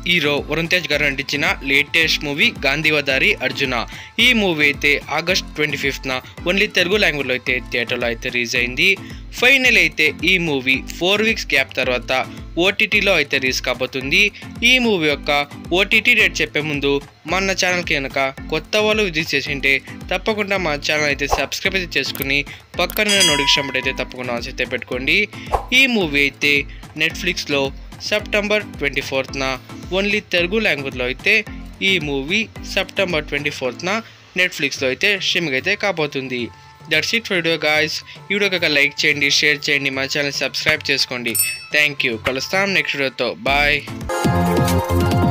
hero Varun Tej గారు నటించిన latest movie గాంధీవదారి Arjuna ఈ మూవీ అయితే ఆగస్ట్ ట్వంటీ ఫిఫ్త్న ఓన్లీ తెలుగు లాంగ్వేజ్లో అయితే థియేటర్లో అయితే రిలీజ్ అయింది ఫైనల్ అయితే ఈ మూవీ ఫోర్ వీక్స్ గ్యాప్ తర్వాత ఓటీటీలో అయితే రిలీజ్ కాబోతుంది ఈ మూవీ యొక్క ఓటీటీ రేట్ చెప్పే ముందు మన ఛానల్కి కనుక కొత్త వాళ్ళు విజిట్ చేసింటే తప్పకుండా మా ఛానల్ అయితే సబ్స్క్రైబ్ అయితే చేసుకుని పక్కన నోటిఫికేషన్ బట్టి అయితే తప్పకుండా ఆన్ అయితే పెట్టుకోండి ఈ మూవీ అయితే నెట్ఫ్లిక్స్లో సెప్టెంబర్ ట్వంటీ ఫోర్త్న ఓన్లీ తెలుగు లాంగ్వేజ్లో అయితే ఈ మూవీ సెప్టెంబర్ ట్వంటీ ఫోర్త్న నెట్ఫ్లిక్స్లో అయితే స్ట్రీమింగ్ అయితే కాబోతుంది that's it for video guys ఈ వీడియోకి ఒక లైక్ చేయండి షేర్ చేయండి మా ఛానల్ సబ్స్క్రైబ్ చేసుకోండి థ్యాంక్ యూ కలుస్తాం నెక్స్ట్ వీడియోతో బాయ్